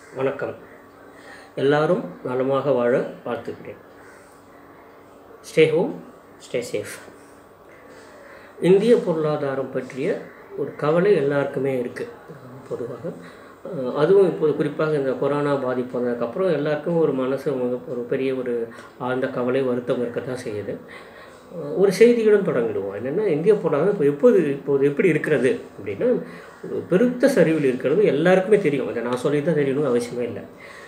வணக்கம் எல்லாரும் நலமாக வாழ வாழ்த்துக்கிறேன் ஸ்டே ஹோம் ஸ்டே சேஃப் இந்திய பொருளாதாரம் பற்றிய ஒரு கவலை எல்லாருக்குமே இருக்குது பொதுவாக அஹ் அதுவும் இப்போது குறிப்பாக இந்த கொரோனா பாதிப்பு வந்ததுக்கப்புறம் எல்லாருக்கும் ஒரு மனசு ஒரு பெரிய ஒரு ஆழ்ந்த கவலை வருத்தம் இருக்கத்தான் செய்யுது அஹ் ஒரு செய்தியுடன் தொடங்கிடுவோம் என்னென்னா இந்திய பொருளாதாரம் இப்போ எப்போது இப்போது எப்படி இருக்கிறது அப்படின்னா ஒரு பெருத்த சரிவில் இருக்கிறது எல்லாருக்குமே தெரியும் அதை நான் சொல்லி தான் தெரியணும் அவசியமே இல்லை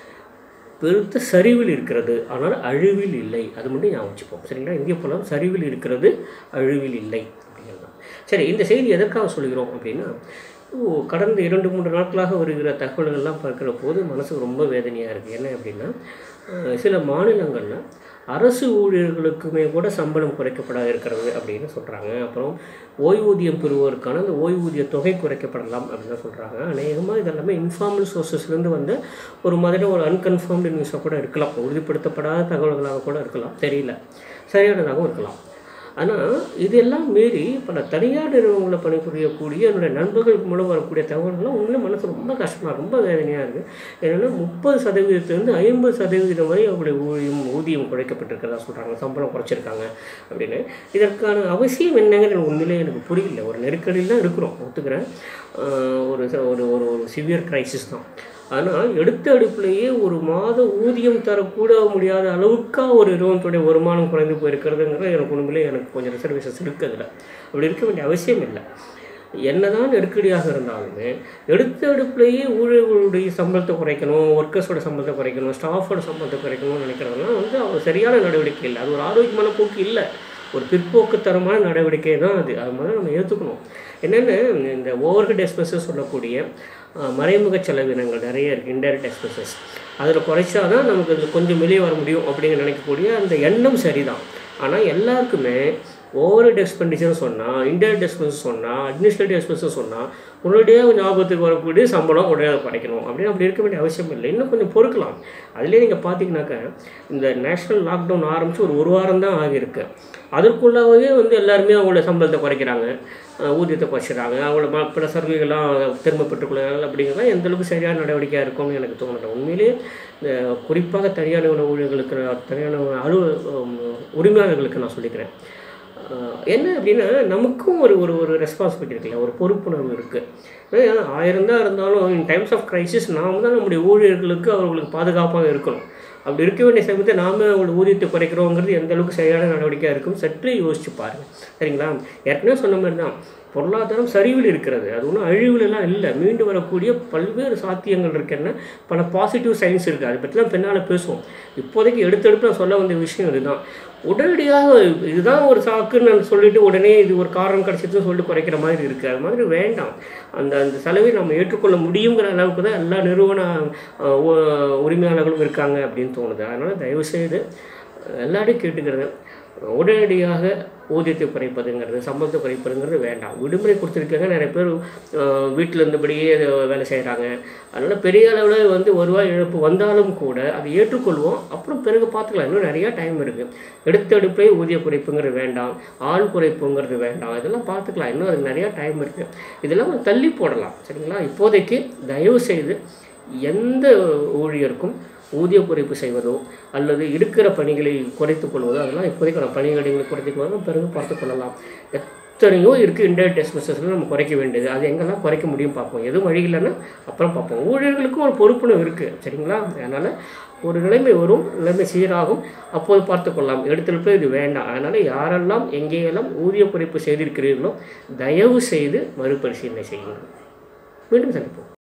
பெருத்த சரிவில் இருக்கிறது ஆனால் அழிவில் இல்லை அது மட்டும் ஞாபகம் வச்சுப்போம் சரிங்களா இந்திய பொருளாதாரம் சரிவில் இருக்கிறது அழிவில் இல்லை அப்படிங்கிறது தான் சரி இந்த செய்தி எதற்காக சொல்கிறோம் அப்படின்னா ஓ, கடந்த இரண்டு மூன்று நாட்களாக வருகிற தகவல்கள்லாம் பார்க்குற போது மனசுக்கு ரொம்ப வேதனையாக இருக்குது என்ன அப்படின்னா அஹ், சில மாநிலங்களில் அரசு ஊழியர்களுக்குமே கூட சம்பளம் குறைக்கப்படாது இருக்கிறது அப்படின்னு சொல்கிறாங்க அப்புறம் ஓய்வூதியம் பெறுவோருக்கான அந்த ஓய்வூதிய தொகை குறைக்கப்படலாம் அப்படின்னு சொல்கிறாங்க அநேகமாக இதெல்லாமே இன்ஃபார்மல் சோர்சஸ்லேருந்து வந்து ஒரு மாதிரி ஒரு அன்கன்ஃபார்ம்டு நியூஸாக கூட இருக்கலாம் உறுதிப்படுத்தப்படாத தகவல்களாக கூட இருக்கலாம் தெரியல சரியானதாகவும் இருக்கலாம் ஆனால் இதெல்லாம் மீறி பல தனியார் நிறுவனங்களில் பணிபுரியக்கூடிய என்னுடைய நண்பர்கள் மூலம் வரக்கூடிய தகவல்கள்லாம் உண்மையிலே மனசு ரொம்ப கஷ்டமாக ரொம்ப வேதனையாக இருக்குது என்னென்னா முப்பது சதவீதத்துலேருந்து ஐம்பது சதவீதம் வரை அவங்களுடைய ஊதியம் ஊதியம் குறைக்கப்பட்டிருக்கிறதா சொல்கிறாங்க சம்பளம் குறைச்சிருக்காங்க அப்படின்னு இதற்கான அவசியம் என்னங்கிறது எனக்கு உண்மையிலே எனக்கு புரியல ஒரு நெருக்கடியில் தான் இருக்கிறோம் ஒத்துக்கிறேன் ஆஹ் ஒரு ச- ஒரு ஒரு ஒரு சிவியர் கிரைசிஸ் தான் ஆனால் எடுத்த அடுப்புலேயே ஒரு மாத ஊதியம் தரக்கூட முடியாத அளவுக்கா ஒரு நிறுவனத்துடைய வருமானம் குறைந்து போயிருக்கிறதுங்கிறது எனக்கு உண்மையிலே எனக்கு கொஞ்சம் ரிசர்வேஷன்ஸ் இருக்குது அதில் அப்படி இருக்க வேண்டிய அவசியம் இல்லை என்னதான் நெருக்கடியாக இருந்தாலுமே எடுத்த அடுப்புலேயே ஊழியர்களுடைய சம்பளத்தை குறைக்கணும் ஒர்க்கர்ஸோட சம்பளத்தை குறைக்கணும் ஸ்டாஃபோட சம்பளத்தை குறைக்கணும்னு நினைக்கிறதெல்லாம் வந்து அது சரியான நடவடிக்கை இல்லை அது ஒரு ஆரோக்கியமான போக்கு இல்லை ஒரு பிற்போக்குத்தரமான நடவடிக்கை தான் அது அது மாதிரி நம்ம ஏற்றுக்கணும் என்னென்ன இந்த ஓவர்ஹெட் எக்ஸ்பென்சஸ் சொல்லக்கூடிய அஹ், மறைமுக செலவினங்கள் நிறைய இருக்குது இன்டைரக்ட் எக்ஸ்பென்சஸ் அதில் குறைச்சா தான் நமக்கு இதில் கொஞ்சம் வெளியே வர முடியும் அப்படின்னு நினைக்கக்கூடிய அந்த எண்ணம் சரிதான் ஆனால் எல்லாருக்குமே ஓவர்ஹெட் எக்ஸ்பெண்டிச்சர் சொன்னால் இன்டைரக்ட் எக்ஸ்பென்சஸ் சொன்னால் அட்மினிஸ்ட்ரேட்டிவ் எக்ஸ்பென்சஸ் சொன்னால் உடனடியாக ஞாபகத்துக்கு வரக்கூடிய சம்பளம் உடனே குறைக்கணும் அப்படின்னு அப்படி இருக்க வேண்டிய அவசியம் இல்லை இன்னும் கொஞ்சம் பொறுக்கலாம் அதுலேயே நீங்கள் பார்த்தீங்கன்னாக்கா இந்த நேஷ்னல் லாக்டவுன் ஆரம்பித்து ஒரு ஒரு வாரம் தான் ஆகியிருக்கு அதற்குள்ளாகவே வந்து எல்லாருமே அவங்களோட சம்பளத்தை குறைக்கிறாங்க அஹ் ஊதியத்தை குறைச்சிடுறாங்க அவங்கள ம பிற சலுகைகள்லாம் திரும்ப பெற்றுக்கொள்ளாங்க அப்படிங்கிறத எந்த அளவுக்கு சரியான நடவடிக்கையாக இருக்கும்னு எனக்கு தோணல உண்மையிலேயே இந்த குறிப்பாக தனியார் நிறுவன ஊழியர்களுக்கு தனியார் நிறுவன அலு உம், உரிமையாளர்களுக்கு நான் சொல்லிக்கிறேன் ஆஹ் என்ன அப்படின்னா நமக்கும் ஒரு ஒரு ஒரு ரெஸ்பான்சிபிலிட்டி இருக்குல்ல ஒரு பொறுப்புணர்வு இருக்குது ஆயிரம் தான் இருந்தாலும் இன் டைம்ஸ் ஆஃப் கிரைசிஸ் நாம் தான் நம்முடைய ஊழியர்களுக்கு அவர்களுக்கு பாதுகாப்பாக இருக்கணும் அப்படி இருக்க வேண்டிய சமயத்தை நாம அவங்களோட ஊதியத்தை குறைக்கிறோங்கிறது எந்த அளவுக்கு சரியான நடவடிக்கையாக இருக்கும் சற்று யோசிச்சு பாருங்க சரிங்களா ஏற்கனவே சொன்ன மாதிரி தான் பொருளாதாரம் சரிவில் இருக்கிறது அது ஒன்றும் அழிவுலலாம் இல்லை மீண்டு வரக்கூடிய பல்வேறு சாத்தியங்கள் இருக்குன்னா பல பாசிட்டிவ் சைன்ஸ் இருக்குது அதை பற்றி தான் பின்னால் பேசுவோம் இப்போதைக்கு எடுத்தெடுப்பு நான் சொல்ல வந்த விஷயம் இதுதான் உடனடியாக இதுதான் ஒரு சாக்குன்னு நான் சொல்லிட்டு உடனே இது ஒரு காரணம் கிடச்சிதுன்னு சொல்லிட்டு குறைக்கிற மாதிரி இருக்குது அது மாதிரி வேண்டாம் அந்த அந்த செலவை நம்ம ஏற்றுக்கொள்ள முடியுங்கிற அளவுக்கு தான் எல்லா நிறுவன அஹ், உ- உரிமையாளர்களும் இருக்காங்க அப்படின்னு தோணுது அதனால் தயவுசெய்து எல்லாரையும் கேட்டுக்கிறது உடனடியாக ஊதியத்தை குறைப்பதுங்கிறது சம்பளத்தை குறைப்பதுங்கிறது வேண்டாம் விடுமுறை கொடுத்துருக்காங்க நிறைய பேர் அஹ், வீட்டில் இருந்தபடியே அது வேலை செய்கிறாங்க அதனால் பெரிய அளவில் வந்து வருவாய் இழப்பு வந்தாலும் கூட அதை ஏற்றுக்கொள்வோம் அப்புறம் பிறகு பார்த்துக்கலாம் இன்னும் நிறையா டைம் இருக்குது எடுத்த எடுப்பே ஊதிய குறைப்புங்கிறது வேண்டாம் ஆள் குறைப்புங்கிறது வேண்டாம் இதெல்லாம் பார்த்துக்கலாம் இன்னும் அதுக்கு நிறையா டைம் இருக்குது இதெல்லாம் கொஞ்சம் தள்ளி போடலாம் சரிங்களா இப்போதைக்கு தயவு செய்து எந்த ஊழியருக்கும் ஊதிய குறைப்பு செய்வதோ அல்லது இருக்கிற பணிகளை குறைத்துக் கொள்வதோ அதெல்லாம் இப்போதைக்கு நம்ம பணிகளை குறைத்துக் கொள்வதும் பிறகு பார்த்துக் கொள்ளலாம் எத்தனையோ இருக்குது இன்டர்நெட் எக்ஸ்பென்சஸ்லாம் நம்ம குறைக்க வேண்டியது அது எங்கெல்லாம் குறைக்க முடியும் பார்ப்போம் எதுவும் வழி இல்லைன்னா அப்புறம் பார்ப்போம் ஊழியர்களுக்கும் ஒரு பொறுப்புணர்வு இருக்குது சரிங்களா அதனால் ஒரு நிலைமை வரும் நிலைமை சீராகும் அப்போது பார்த்துக்கொள்ளலாம் எடுத்துகிட்டு இது வேண்டாம் அதனால் யாரெல்லாம் எங்கேயெல்லாம் ஊதிய குறைப்பு செய்திருக்கிறீர்களோ தயவு செய்து மறுபரிசீலனை செய்யுங்கள் மீண்டும் சந்திப்போம்